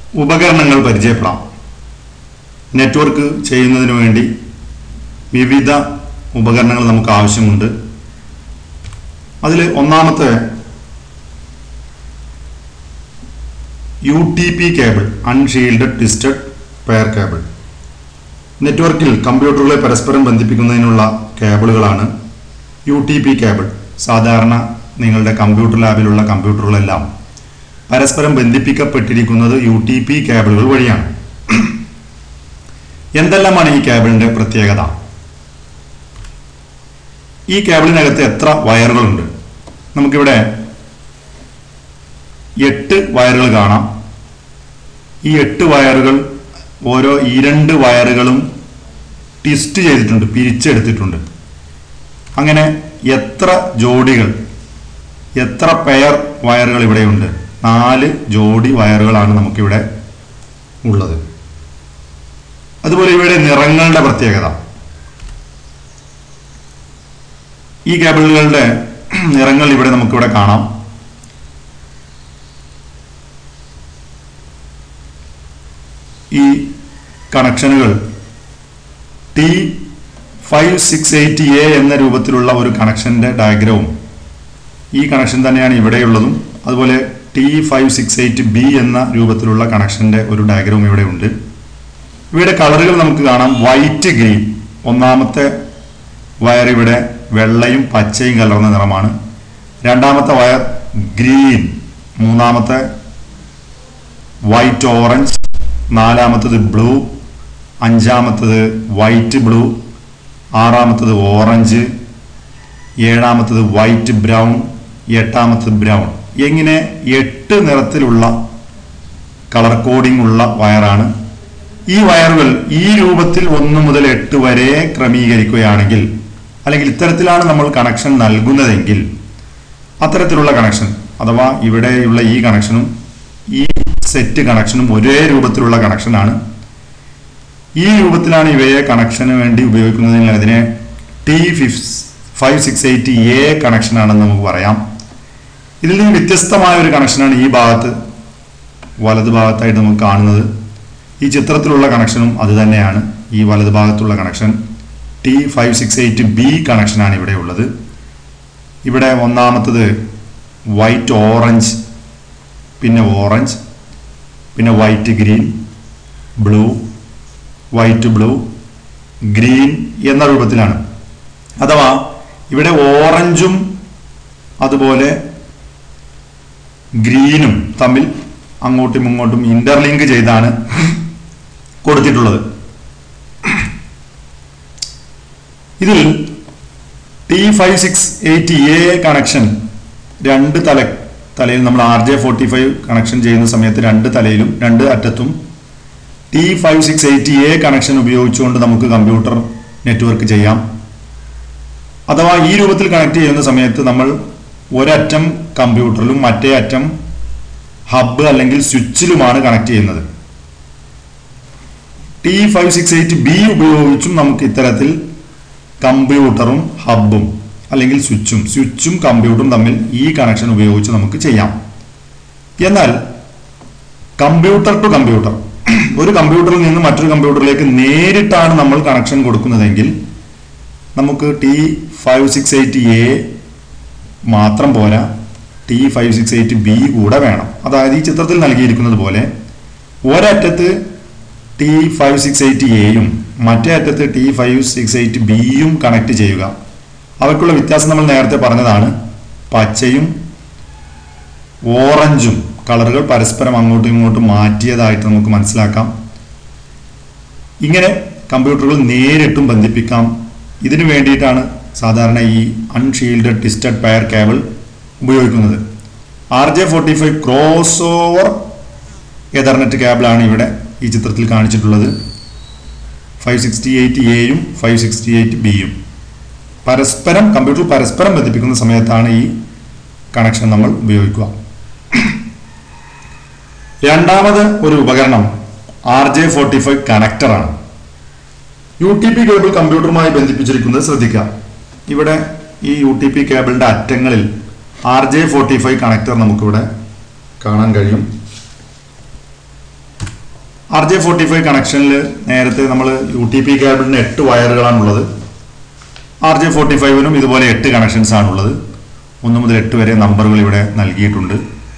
ഉപകരണങ്ങൾ പരിചയപ്പെടാം നെറ്റ്വർക്ക് ചെയ്യുന്നതിന് വേണ്ടി വിവിധ ഉപകരണങ്ങൾ നമുക്ക് ആവശ്യമുണ്ട് അതിൽ ഒന്നാമത്തെ U T P cable unshielded twisted pair cable നെറ്റ്വർക്കിൽ കമ്പ്യൂട്ടറുകളെ പരസ്പരം ബന്ധിപ്പിക്കുന്നതിനുള്ള കേബിളുകളാണ് യു ടി പി കേബിൾ സാധാരണ നിങ്ങളുടെ കമ്പ്യൂട്ടർ ലാബിലുള്ള കമ്പ്യൂട്ടറുകളെല്ലാം പരസ്പരം ബന്ധിപ്പിക്കപ്പെട്ടിരിക്കുന്നത് യു ടി പി കേബിളുകൾ വഴിയാണ് എന്തെല്ലാമാണ് ഈ കേബിളിന്റെ പ്രത്യേകത ഈ കേബിളിനകത്ത് എത്ര വയറുകളുണ്ട് നമുക്കിവിടെ എട്ട് വയറുകൾ കാണാം ഈ എട്ട് വയറുകൾ ഓരോ ഈ രണ്ട് വയറുകളും ട്വിസ്റ്റ് ചെയ്തിട്ടുണ്ട് പിരിച്ചെടുത്തിട്ടുണ്ട് അങ്ങനെ എത്ര ജോഡികൾ എത്ര പെയർ വയറുകൾ ഇവിടെയുണ്ട് നാല് ജോഡി വയറുകളാണ് നമുക്കിവിടെ ഉള്ളത് അതുപോലെ ഇവിടെ നിറങ്ങളുടെ പ്രത്യേകത ഈ കേബിളുകളുടെ നിറങ്ങൾ ഇവിടെ നമുക്കിവിടെ കാണാം ഈ കണക്ഷനുകൾ T five six eight A എന്ന രൂപത്തിലുള്ള ഒരു കണക്ഷന്റെ ഡയഗ്രവും ഈ കണക്ഷൻ തന്നെയാണ് ഇവിടെയുള്ളതും അതുപോലെ T five six eight B എന്ന രൂപത്തിലുള്ള കണക്ഷന്റെ ഒരു ഡയഗ്രവും ഇവിടെ ഉണ്ട് ഇവയുടെ കളറുകൾ നമുക്ക് കാണാം വൈറ്റ് ഗ്രീൻ ഒന്നാമത്തെ വയർ ഇവിടെ വെള്ളയും പച്ചയും കലർന്ന നിറമാണ് രണ്ടാമത്തെ വയർ ഗ്രീൻ മൂന്നാമത്തെ വൈറ്റ് ഓറഞ്ച് നാലാമത്തത് ബ്ലൂ അഞ്ചാമത്തത് വൈറ്റ് ബ്ലൂ ആറാമത്തത് ഓറഞ്ച് ഏഴാമത്തത് വൈറ്റ് ബ്രൗൺ എട്ടാമത്തത് ബ്രൗൺ ഇങ്ങനെ എട്ട് നിറത്തിലുള്ള കളർ കോഡിംഗ് ഉള്ള വയറാണ് ഈ വയറുകൾ ഈ രൂപത്തിൽ ഒന്ന് മുതൽ എട്ട് വരെ ക്രമീകരിക്കുകയാണെങ്കിൽ അല്ലെങ്കിൽ ഇത്തരത്തിലാണ് നമ്മൾ കണക്ഷൻ നൽകുന്നതെങ്കിൽ അത്തരത്തിലുള്ള കണക്ഷൻ അഥവാ ഇവിടെയുള്ള ഈ കണക്ഷനും ഈ സെറ്റ് കണക്ഷനും ഒരേ രൂപത്തിലുള്ള കണക്ഷനാണ് ഈ രൂപത്തിലാണ് ഇവയെ കണക്ഷന് വേണ്ടി ഉപയോഗിക്കുന്നതിൽ അതിനെ ടി ഫിഫ് five six eight A connection ആണെന്ന് നമുക്ക് പറയാം ഇതിൽ നിന്ന് വ്യത്യസ്തമായ ഒരു കണക്ഷനാണ് ഈ ഭാഗത്ത് വലത് ഭാഗത്തായിട്ട് നമുക്ക് കാണുന്നത് ഈ ചിത്രത്തിലുള്ള കണക്ഷനും അത് തന്നെയാണ് ഈ വലത് ഭാഗത്തുള്ള connection T five six eight B കണക്ഷനാണ് ഇവിടെ ഉള്ളത് ഇവിടെ ഒന്നാമത്തത് വൈറ്റ് ഓറഞ്ച് പിന്നെ ഓറഞ്ച് പിന്നെ white green blue white blue green എന്ന രൂപത്തിലാണ് അഥവാ ഇവിടെ ഓറഞ്ചും അതുപോലെ ഗ്രീനും തമ്മിൽ അങ്ങോട്ടും ഇങ്ങോട്ടും ഇന്റർലിങ്ക് ചെയ്താണ് കൊടുത്തിട്ടുള്ളത് ഇതിൽ T five six eight A connection രണ്ട് തല തലയിൽ നമ്മൾ R J forty five connection ചെയ്യുന്ന സമയത്ത് രണ്ട് തലയിലും രണ്ട് അറ്റത്തും T five six eight A connection ഉപയോഗിച്ചുകൊണ്ട് നമുക്ക് കമ്പ്യൂട്ടർ നെറ്റ്വർക്ക് ചെയ്യാം അഥവാ ഈ രൂപത്തിൽ കണക്ട് ചെയ്യുന്ന സമയത്ത് നമ്മൾ ഒരറ്റം കമ്പ്യൂട്ടറിലും മറ്റേ അറ്റം ഹബ്ബ് അല്ലെങ്കിൽ സ്വിച്ചിലുമാണ് കണക്ട് ചെയ്യുന്നത് T five six eight B ഉപയോഗിച്ചും നമുക്ക് ഇത്തരത്തിൽ കമ്പ്യൂട്ടറും ഹബ്ബും അല്ലെങ്കിൽ സ്വിച്ചും സ്വിച്ചും കമ്പ്യൂട്ടറും തമ്മിൽ ഈ കണക്ഷൻ ഉപയോഗിച്ച് നമുക്ക് ചെയ്യാം എന്നാൽ കമ്പ്യൂട്ടർ ടു കമ്പ്യൂട്ടർ ഒരു കമ്പ്യൂട്ടറിൽ നിന്ന് മറ്റൊരു കമ്പ്യൂട്ടറിലേക്ക് നേരിട്ടാണ് നമ്മൾ കണക്ഷൻ കൊടുക്കുന്നതെങ്കിൽ നമുക്ക് T five six eight A മാത്രം പോരാ T five six eight B കൂടെ വേണം അതായത് ഈ ചിത്രത്തിൽ നൽകിയിരിക്കുന്നത് പോലെ ഒരറ്റത്ത് ടി ഫൈവ് സിക്സ് എയ്റ്റ് എയും മറ്റേ അറ്റത്ത് ടി ഫൈവ് സിക്സ് എയ്റ്റ് ബിയും കണക്ട് ചെയ്യുക അവയ്ക്കുള്ള വ്യത്യാസം നമ്മൾ നേരത്തെ പറഞ്ഞതാണ് പച്ചയും ഓറഞ്ചും കളറുകൾ പരസ്പരം അങ്ങോട്ടും ഇങ്ങോട്ടും മാറ്റിയതായിട്ട് നമുക്ക് മനസ്സിലാക്കാം ഇങ്ങനെ കമ്പ്യൂട്ടറുകൾ നേരിട്ടും ബന്ധിപ്പിക്കാം ഇതിനു വേണ്ടിയിട്ടാണ് സാധാരണ ഈ അൺഷീൽഡഡ് ട്വിസ്റ്റഡ് പെയർ കേബിൾ ഉപയോഗിക്കുന്നത് R J forty five crossover Ethernet കേബിളാണ് ഇവിടെ ഈ ചിത്രത്തിൽ കാണിച്ചിട്ടുള്ളത് ഫൈവ് സിക്സ്റ്റി എയ്റ്റ് എയും ഫൈവ് സിക്സ്റ്റി എയ്റ്റ് ബിയും പരസ്പരം കമ്പ്യൂട്ടർ പരസ്പരം ബന്ധിപ്പിക്കുന്ന സമയത്താണ് ഈ കണക്ഷൻ നമ്മൾ ഉപയോഗിക്കുക രണ്ടാമത് ഒരു ഉപകരണം ആർ ജെ ഫോർട്ടി ഫൈവ് കണക്ടറാണ് യു ടി പി കേബിൾ കമ്പ്യൂട്ടറുമായി ബന്ധിപ്പിച്ചിരിക്കുന്നത് ശ്രദ്ധിക്കുക ഇവിടെ ഈ യു ടി പി കേബിളിന്റെ അറ്റങ്ങളിൽ R J forty five connector നമുക്കിവിടെ കാണാൻ കഴിയും ആർ ജെ ഫോർട്ടി ഫൈവ് കണക്ഷനിൽ നേരത്തെ നമ്മൾ യു ടി പി കേബിളിന് എട്ട് വയറുകളാണുള്ളത് ആർ ജെ ഫോർട്ടി ഫൈവിനും ഇതുപോലെ എട്ട് കണക്ഷൻസ് ആണുള്ളത് ഒന്ന് മുതൽ എട്ട് വരെ നമ്പറുകൾ ഇവിടെ നൽകിയിട്ടുണ്ട്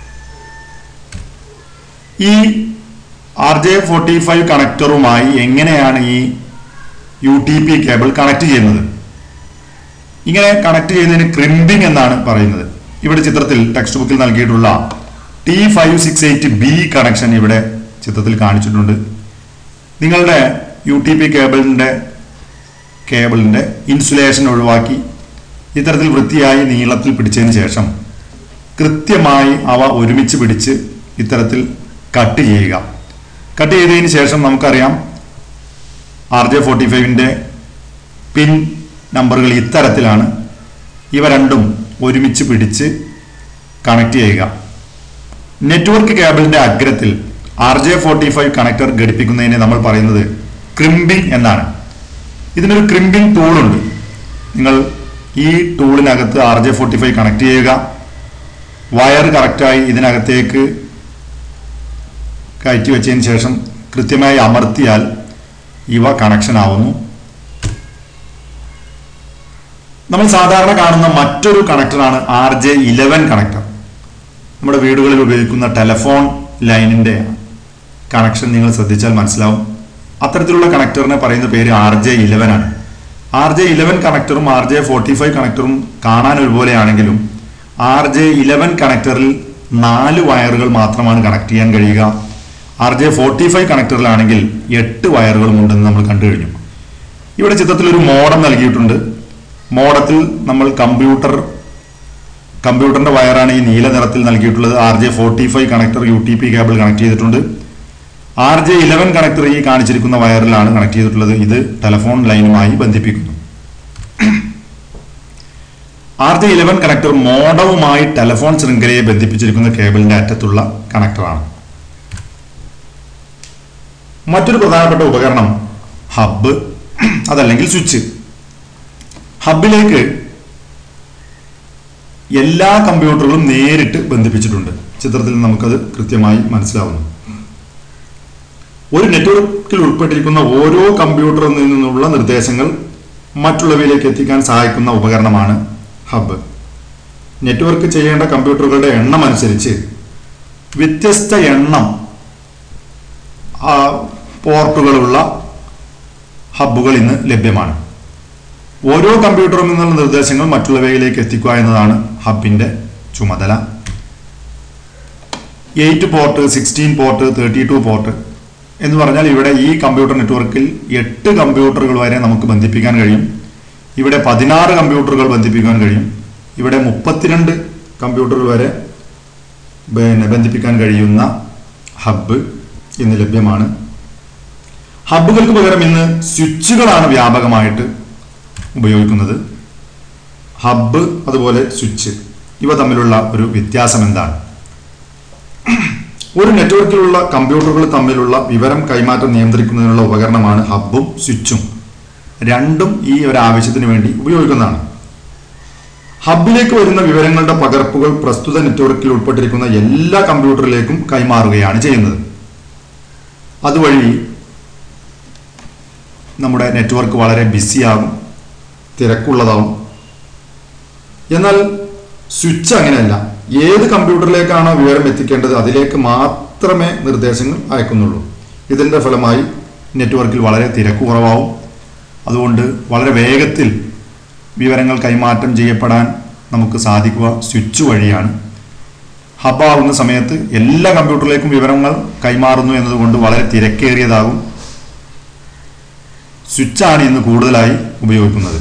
ഈ ആർ ജെ ഫോർട്ടി ഫൈവ് കണക്ടറുമായി എങ്ങനെയാണ് ഈ U T P cable connect ചെയ്യുന്നത് ഇങ്ങനെ കണക്ട് ചെയ്യുന്നതിന് ക്രിമ്പിംഗ് എന്നാണ് പറയുന്നത് ഇവിടെ ചിത്രത്തിൽ ടെക്സ്റ്റ് ബുക്കിൽ നൽകിയിട്ടുള്ള T five six eight B connection ഇവിടെ ചിത്രത്തിൽ കാണിച്ചിട്ടുണ്ട് നിങ്ങളുടെ യു ടി പി കേബിളിൻ്റെ കേബിളിൻ്റെ ഇൻസുലേഷൻ ഒഴിവാക്കി ഇത്തരത്തിൽ വൃത്തിയായി നീളത്തിൽ പിടിച്ചതിന് ശേഷം കൃത്യമായി അവ ഒരുമിച്ച് പിടിച്ച് ഇത്തരത്തിൽ കട്ട് ചെയ്യുക കട്ട് ചെയ്തതിന് ശേഷം നമുക്കറിയാം ആർ ജെ ഫോർട്ടി ഫൈവിൻ്റെ പിൻ നമ്പറുകൾ ഇത്തരത്തിലാണ് ഇവ രണ്ടും ഒരുമിച്ച് പിടിച്ച് കണക്ട് ചെയ്യുക നെറ്റ്വർക്ക് കേബിളിന്റെ അഗ്രത്തിൽ R J forty five connector ഘടിപ്പിക്കുന്നതിനെ നമ്മൾ പറയുന്നത് ക്രിമ്പിംഗ് എന്നാണ് ഇതിനൊരു ക്രിമ്പിംഗ് ടൂളുണ്ട് നിങ്ങൾ ഈ ടൂളിനകത്ത് R J forty five connect ചെയ്യുക വയർ കറക്റ്റായി ഇതിനകത്തേക്ക് കയറ്റി വെച്ചതിന് ശേഷം കൃത്യമായി അമർത്തിയാൽ ഇവ കണക്ഷൻ ആവുന്നു നമ്മൾ സാധാരണ കാണുന്ന മറ്റൊരു കണക്ടറാണ് ആർ ജെ ഇലവൻ കണക്ടർ നമ്മുടെ വീടുകളിൽ ഉപയോഗിക്കുന്ന ടെലഫോൺ ലൈനിന്റെ കണക്ഷൻ നിങ്ങൾ ശ്രദ്ധിച്ചാൽ മനസ്സിലാവും അത്തരത്തിലുള്ള കണക്ടറിനെ പറയുന്ന പേര് ആർ ജെ ഇലവൻ ആണ് ആർ ജെ ഇലവൻ കണക്ടറും ആർ ജെ ഫോർട്ടി ഫൈവ് കണക്ടറും കാണാൻ ഒരുപോലെയാണെങ്കിലും ആർ ജെ ഇലവൻ കണക്ടറിൽ നാല് വയറുകൾ മാത്രമാണ് കണക്ട് ചെയ്യാൻ കഴിയുക ആർ ജെ ഫോർട്ടി ഫൈവ് കണക്ടറിലാണെങ്കിൽ എട്ട് വയറുകളും ഉണ്ടെന്ന് നമ്മൾ കണ്ടു കഴിഞ്ഞു ഇവിടെ ചിത്രത്തിൽ ഒരു മോഡം നൽകിയിട്ടുണ്ട് മോഡത്തിൽ നമ്മൾ കമ്പ്യൂട്ടർ കമ്പ്യൂട്ടറിന്റെ വയറാണ് ഈ നീല നിറത്തിൽ നൽകിയിട്ടുള്ളത് R J forty five connector U T P cable connect ചെയ്തിട്ടുണ്ട് ആർ ജെ ഇലവൻ കണക്ടർ ഈ കാണിച്ചിരിക്കുന്ന വയറിലാണ് കണക്ട് ചെയ്തിട്ടുള്ളത് ഇത് ടെലഫോൺ ലൈനുമായി ബന്ധിപ്പിക്കുന്നു ആർ ജെ ഇലവൻ കണക്ടർ മോഡവുമായി ടെലഫോൺ ശൃംഖലയെ ബന്ധിപ്പിച്ചിരിക്കുന്ന കേബിളിന്റെ അറ്റത്തുള്ള കണക്ടറാണ് മറ്റൊരു പ്രധാനപ്പെട്ട ഉപകരണം ഹബ്ബ് അതല്ലെങ്കിൽ സ്വിച്ച് ഹബിലേക്ക് എല്ലാ കമ്പ്യൂട്ടറുകളും നേരിട്ട് ബന്ധിപ്പിച്ചിട്ടുണ്ട് ചിത്രത്തിൽ നമുക്കത് കൃത്യമായി മനസ്സിലാവുന്നു ഒരു നെറ്റ്വർക്കിൽ ഉൾപ്പെട്ടിരിക്കുന്ന ഓരോ കമ്പ്യൂട്ടറിൽ നിന്നുള്ള നിർദ്ദേശങ്ങൾ മറ്റുള്ളവയിലേക്ക് എത്തിക്കാൻ സഹായിക്കുന്ന ഉപകരണമാണ് ഹബ്ബ് നെറ്റ്വർക്ക് ചെയ്യേണ്ട കമ്പ്യൂട്ടറുകളുടെ എണ്ണം അനുസരിച്ച് വ്യത്യസ്ത എണ്ണം ആ, പോർട്ടുകളുള്ള ഹബ്ബുകൾ ഇന്ന് ലഭ്യമാണ് ഓരോ കമ്പ്യൂട്ടറിൽ നിന്നുള്ള നിർദ്ദേശങ്ങൾ മറ്റുള്ളവയിലേക്ക് എത്തിക്കുക എന്നതാണ് ഹബിന്റെ ചുമതല eight port sixteen port thirty two port എന്ന് പറഞ്ഞാൽ ഇവിടെ ഈ കമ്പ്യൂട്ടർ നെറ്റ്വർക്കിൽ എട്ട് കമ്പ്യൂട്ടറുകൾ വരെ നമുക്ക് ബന്ധിപ്പിക്കാൻ കഴിയും ഇവിടെ പതിനാറ് കമ്പ്യൂട്ടറുകൾ ബന്ധിപ്പിക്കാൻ കഴിയും ഇവിടെ മുപ്പത്തിരണ്ട് കമ്പ്യൂട്ടറുകൾ വരെ പിന്നെ ബന്ധിപ്പിക്കാൻ കഴിയുന്ന ഹബ്ബ് ഇന്ന് ലഭ്യമാണ് ഹബ്ബുകൾക്ക് പകരം ഇന്ന് സ്വിച്ചുകളാണ് വ്യാപകമായിട്ട് ഉപയോഗിക്കുന്നത് ഹബ്ബ് അതുപോലെ സ്വിച്ച് ഇവ തമ്മിലുള്ള ഒരു വ്യത്യാസം എന്താണ് ഒരു നെറ്റ്വർക്കിലുള്ള കമ്പ്യൂട്ടറുകൾ തമ്മിലുള്ള വിവരം കൈമാറ്റം നിയന്ത്രിക്കുന്നതിനുള്ള ഉപകരണമാണ് ഹബ്ബും സ്വിച്ചും രണ്ടും ഈ ഒരു ആവശ്യത്തിന് വേണ്ടി ഉപയോഗിക്കുന്നതാണ് ഹബിലേക്ക് വരുന്ന വിവരങ്ങളുടെ പകർപ്പുകൾ പ്രസ്തുത നെറ്റ്വർക്കിൽ ഉൾപ്പെട്ടിരിക്കുന്ന എല്ലാ കമ്പ്യൂട്ടറിലേക്കും കൈമാറുകയാണ് ചെയ്യുന്നത് അതുവഴി നമ്മുടെ നെറ്റ്വർക്ക് വളരെ ബിസിയാകും തിരക്കുള്ളതാവും എന്നാൽ സ്വിച്ച് അങ്ങനെയല്ല ഏത് കമ്പ്യൂട്ടറിലേക്കാണോ വിവരം എത്തിക്കേണ്ടത് അതിലേക്ക് മാത്രമേ നിർദ്ദേശങ്ങൾ അയക്കുന്നുള്ളൂ ഇതിൻ്റെ ഫലമായി നെറ്റ്വർക്കിൽ വളരെ തിരക്ക് കുറവാവും അതുകൊണ്ട് വളരെ വേഗത്തിൽ വിവരങ്ങൾ കൈമാറ്റം ചെയ്യപ്പെടാൻ നമുക്ക് സാധിക്കുക സ്വിച്ച് വഴിയാണ് ഹബ്ബാവുന്ന സമയത്ത് എല്ലാ കമ്പ്യൂട്ടറിലേക്കും വിവരങ്ങൾ കൈമാറുന്നു എന്നതുകൊണ്ട് വളരെ തിരക്കേറിയതാകും സ്വിച്ചാണ് ഇന്ന് കൂടുതലായി ഉപയോഗിക്കുന്നത്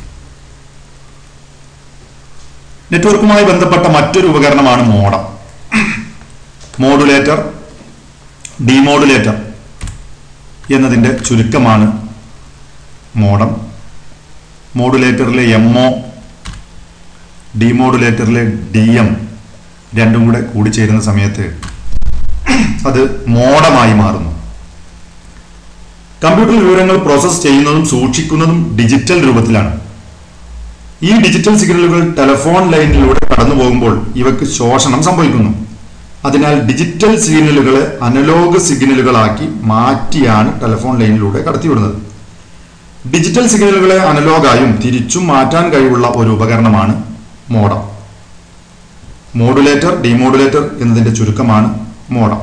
നെറ്റ്വർക്കുമായി ബന്ധപ്പെട്ട മറ്റൊരു ഉപകരണമാണ് മോഡം മോഡുലേറ്റർ ഡിമോഡുലേറ്റർ എന്നതിൻ്റെ ചുരുക്കമാണ് മോഡം മോഡുലേറ്ററിലെ എം ഒ ഡിമോഡുലേറ്ററിലെ ഡി എം രണ്ടും കൂടെ കൂടിച്ചേരുന്ന സമയത്ത് അത് മോഡമായി മാറുന്നു കമ്പ്യൂട്ടർ വിവരങ്ങൾ പ്രോസസ്സ് ചെയ്യുന്നതും സൂക്ഷിക്കുന്നതും ഡിജിറ്റൽ രൂപത്തിലാണ് ഈ ഡിജിറ്റൽ സിഗ്നലുകൾ ടെലഫോൺ ലൈനിലൂടെ കടന്നു പോകുമ്പോൾ ഇവക്ക് ശോഷണം സംഭവിക്കുന്നു അതിനാൽ ഡിജിറ്റൽ സിഗ്നലുകളെ അനലോഗ് സിഗ്നലുകളാക്കി മാറ്റിയാണ് ടെലിഫോൺ ലൈനിലൂടെ കടത്തിവിടുന്നത് ഡിജിറ്റൽ സിഗ്നലുകളെ അനലോഗായും തിരിച്ചും മാറ്റാൻ കഴിവുള്ള ഒരു ഉപകരണമാണ് മോഡം മോഡുലേറ്റർ ഡിമോഡുലേറ്റർ എന്നതിന്റെ ചുരുക്കമാണ് മോഡം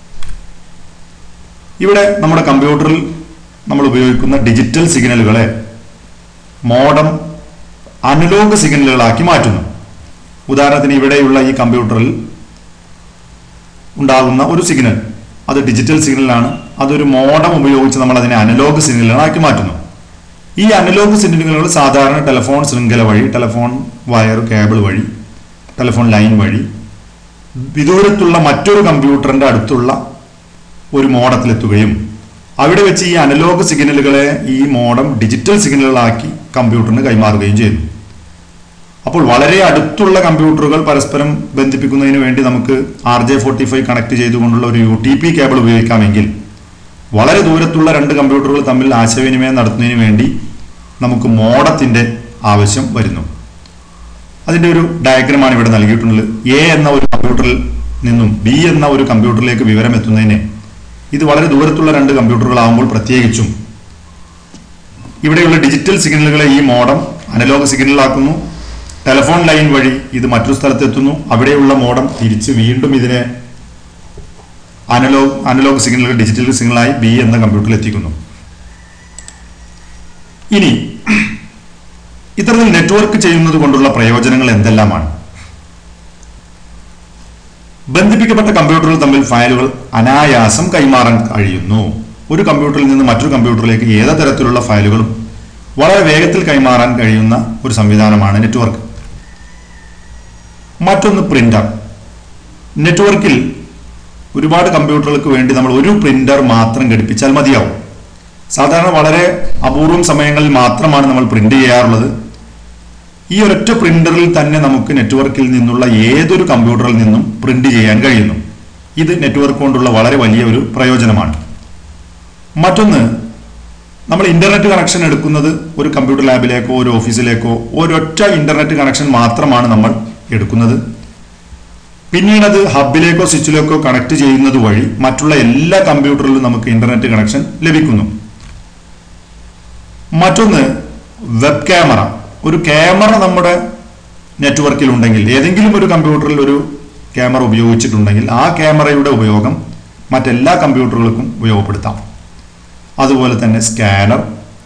ഇവിടെ നമ്മുടെ കമ്പ്യൂട്ടറിൽ നമ്മൾ ഉപയോഗിക്കുന്ന ഡിജിറ്റൽ സിഗ്നലുകളെ മോഡം അനലോഗ് സിഗ്നലുകളാക്കി മാറ്റുന്നു ഉദാഹരണത്തിന് ഇവിടെയുള്ള ഈ കമ്പ്യൂട്ടറിൽ ഉണ്ടാകുന്ന ഒരു സിഗ്നൽ അത് ഡിജിറ്റൽ സിഗ്നലാണ് അതൊരു മോഡം ഉപയോഗിച്ച് നമ്മൾ അതിനെ അനലോഗ് സിഗ്നലുകളാക്കി മാറ്റുന്നു ഈ അനലോഗ് സിഗ്നലുകൾ സാധാരണ ടെലിഫോൺ ശൃംഖല വഴി ടെലിഫോൺ വയർ കേബിൾ വഴി ടെലിഫോൺ ലൈൻ വഴി വിദൂരത്തുള്ള മറ്റൊരു കമ്പ്യൂട്ടറിന്റെ അടുത്തുള്ള ഒരു മോഡത്തിലെത്തുകയും അവിടെ വെച്ച് ഈ അനലോഗ് സിഗ്നലുകളെ ഈ മോഡം ഡിജിറ്റൽ സിഗ്നലുകളാക്കി കമ്പ്യൂട്ടറിന് കൈമാറുകയും ചെയ്യുന്നു അപ്പോൾ വളരെ അടുത്തുള്ള കമ്പ്യൂട്ടറുകൾ പരസ്പരം ബന്ധിപ്പിക്കുന്നതിന് വേണ്ടി നമുക്ക് R J forty five connect ചെയ്തുകൊണ്ടുള്ള ഒരു യു ടി പി കേബിൾ ഉപയോഗിക്കാമെങ്കിൽ വളരെ ദൂരത്തുള്ള രണ്ട് കമ്പ്യൂട്ടറുകൾ തമ്മിൽ ആശയവിനിമയം നടത്തുന്നതിന് വേണ്ടി നമുക്ക് മോഡത്തിന്റെ ആവശ്യം വരുന്നു അതിന്റെ ഒരു ഡയഗ്രമാണ് ഇവിടെ നൽകിയിട്ടുള്ളത് എ എന്ന ഒരു കമ്പ്യൂട്ടറിൽ നിന്നും ബി എന്ന ഒരു കമ്പ്യൂട്ടറിലേക്ക് വിവരം എത്തുന്നതിന് ഇത് വളരെ ദൂരത്തുള്ള രണ്ട് കമ്പ്യൂട്ടറുകളാകുമ്പോൾ പ്രത്യേകിച്ചും ഇവിടെയുള്ള ഡിജിറ്റൽ സിഗ്നലുകളെ ഈ മോഡം അനലോഗ് സിഗ്നലാക്കുന്നു ടെലിഫോൺ ലൈൻ വഴി ഇത് മറ്റൊരു സ്ഥലത്തെത്തുന്നു അവിടെയുള്ള മോഡം തിരിച്ച് വീണ്ടും ഇതിനെ അനലോഗ് അനലോഗ് സിഗ്നലുകൾ ഡിജിറ്റൽ സിഗ്നലായി ബി എന്ന കമ്പ്യൂട്ടറിൽ എത്തിക്കുന്നു ഇനി ഇത്തരത്തിൽ നെറ്റ്വർക്ക് ചെയ്യുന്നത് കൊണ്ടുള്ള പ്രയോജനങ്ങൾ എന്തെല്ലാമാണ് ബന്ധിപ്പിക്കപ്പെട്ട കമ്പ്യൂട്ടറുകൾ തമ്മിൽ ഫയലുകൾ അനായാസം കൈമാറാൻ കഴിയുന്നു ഒരു കമ്പ്യൂട്ടറിൽ നിന്ന് മറ്റൊരു കമ്പ്യൂട്ടറിലേക്ക് ഏത് തരത്തിലുള്ള ഫയലുകളും വളരെ വേഗത്തിൽ കൈമാറാൻ കഴിയുന്ന ഒരു സംവിധാനമാണ് നെറ്റ്വർക്ക് മറ്റൊന്ന് പ്രിന്റർ നെറ്റ്വർക്കിൽ ഒരുപാട് കമ്പ്യൂട്ടറുകൾക്ക് വേണ്ടി നമ്മൾ ഒരു പ്രിന്റർ മാത്രം ഘടിപ്പിച്ചാൽ മതിയാവും സാധാരണ വളരെ അപൂർവം സമയങ്ങളിൽ മാത്രമാണ് നമ്മൾ പ്രിന്റ് ചെയ്യാറുള്ളത് ഈ ഒരൊറ്റ പ്രിന്ററിൽ തന്നെ നമുക്ക് നെറ്റ്വർക്കിൽ നിന്നുള്ള ഏതൊരു കമ്പ്യൂട്ടറിൽ നിന്നും പ്രിന്റ് ചെയ്യാൻ കഴിയുന്നു ഇത് നെറ്റ്വർക്ക് കൊണ്ടുള്ള വളരെ വലിയ ഒരു പ്രയോജനമാണ് മറ്റൊന്ന് നമ്മൾ ഇന്റർനെറ്റ് കണക്ഷൻ എടുക്കുന്നത് ഒരു കമ്പ്യൂട്ടർ ലാബിലേക്കോ ഒരു ഓഫീസിലേക്കോ ഒരൊറ്റ ഇന്റർനെറ്റ് കണക്ഷൻ മാത്രമാണ് നമ്മൾ എടുക്കുന്നത് പിന്നീട് അത് ഹബിലേക്കോ സ്വിച്ചിലേക്കോ കണക്ട് ചെയ്യുന്നത് വഴി മറ്റുള്ള എല്ലാ കമ്പ്യൂട്ടറിലും നമുക്ക് ഇന്റർനെറ്റ് കണക്ഷൻ ലഭിക്കുന്നു മറ്റൊന്ന് വെബ് ക്യാമറ ഒരു ക്യാമറ നമ്മുടെ നെറ്റ്വർക്കിൽ ഉണ്ടെങ്കിൽ ഏതെങ്കിലും ഒരു കമ്പ്യൂട്ടറിൽ ഒരു ക്യാമറ ഉപയോഗിച്ചിട്ടുണ്ടെങ്കിൽ ആ ക്യാമറയുടെ ഉപയോഗം മറ്റെല്ലാ കമ്പ്യൂട്ടറുകൾക്കും ഉപയോഗപ്പെടുത്താം അതുപോലെ തന്നെ സ്കാനർ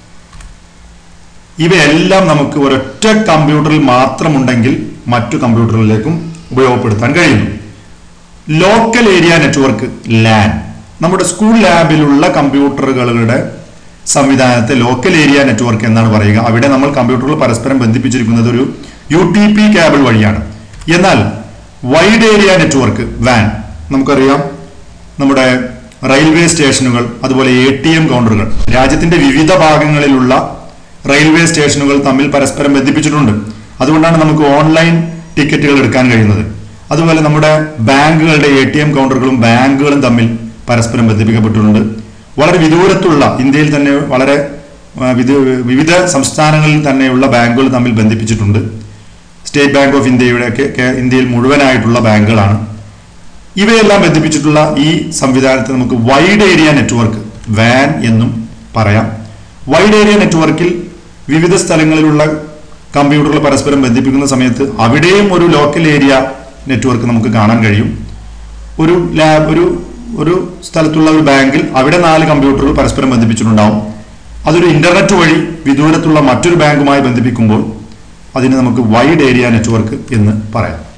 ഇവയെല്ലാം നമുക്ക് ഒരൊറ്റ കമ്പ്യൂട്ടറിൽ മാത്രമുണ്ടെങ്കിൽ മറ്റു കമ്പ്യൂട്ടറുകളിലേക്കും ഉപയോഗപ്പെടുത്താൻ കഴിയുന്നു ലോക്കൽ ഏരിയ നെറ്റ്വർക്ക് ലാൻ നമ്മുടെ സ്കൂൾ ലാബിലുള്ള കമ്പ്യൂട്ടറുകളുടെ സംവിധാനത്തെ ലോക്കൽ ഏരിയ നെറ്റ്വർക്ക് എന്നാണ് പറയുക അവിടെ നമ്മൾ കമ്പ്യൂട്ടറുകൾ പരസ്പരം ബന്ധിപ്പിച്ചിരിക്കുന്നത് ഒരു യു ടി പി കേബിൾ വഴിയാണ് എന്നാൽ വൈഡ് ഏരിയ നെറ്റ്വർക്ക് വാൻ നമുക്കറിയാം നമ്മുടെ റെയിൽവേ സ്റ്റേഷനുകൾ അതുപോലെ എ ടി എം കൗണ്ടറുകൾ രാജ്യത്തിന്റെ വിവിധ ഭാഗങ്ങളിലുള്ള റെയിൽവേ സ്റ്റേഷനുകൾ തമ്മിൽ പരസ്പരം ബന്ധിപ്പിച്ചിട്ടുണ്ട് അതുകൊണ്ടാണ് നമുക്ക് ഓൺലൈൻ ടിക്കറ്റുകൾ എടുക്കാൻ കഴിയുന്നത് അതുപോലെ നമ്മുടെ ബാങ്കുകളുടെ എ ടി എം കൗണ്ടറുകളും ബാങ്കുകളും തമ്മിൽ പരസ്പരം ബന്ധിപ്പിക്കപ്പെട്ടിട്ടുണ്ട് വളരെ വിദൂരത്തുള്ള ഇന്ത്യയിൽ തന്നെ വളരെ ആ, വിദൂ- വിവിധ സംസ്ഥാനങ്ങളിൽ തന്നെയുള്ള ബാങ്കുകൾ തമ്മിൽ ബന്ധിപ്പിച്ചിട്ടുണ്ട് സ്റ്റേറ്റ് ബാങ്ക് ഓഫ് ഇന്ത്യയുടെ ഒക്കെ കേ- ഇന്ത്യയിൽ മുഴുവനായിട്ടുള്ള ബാങ്കുകളാണ് ഇവയെല്ലാം ബന്ധിപ്പിച്ചിട്ടുള്ള ഈ സംവിധാനത്തെ നമുക്ക് വൈഡ് ഏരിയ നെറ്റ്വർക്ക് വാൻ എന്നും പറയാം വൈഡ് ഏരിയ നെറ്റ്വർക്കിൽ വിവിധ സ്ഥലങ്ങളിലുള്ള കമ്പ്യൂട്ടറുകൾ പരസ്പരം ബന്ധിപ്പിക്കുന്ന സമയത്ത് അവിടെയും ഒരു ലോക്കൽ ഏരിയ നെറ്റ്വർക്ക് നമുക്ക് കാണാൻ കഴിയും ഒരു ലാബ് ഒരു ഒരു സ്ഥലത്തുള്ള ഒരു ബാങ്കിൽ അവിടെ നാല് കമ്പ്യൂട്ടറുകൾ പരസ്പരം ബന്ധിപ്പിച്ചിട്ടുണ്ടാവും അതൊരു ഇന്റർനെറ്റ് വഴി വിദൂരത്തുള്ള മറ്റൊരു ബാങ്കുമായി ബന്ധിപ്പിക്കുമ്പോൾ അതിന് നമുക്ക് വൈഡ് ഏരിയ നെറ്റ്വർക്ക് എന്ന് പറയാം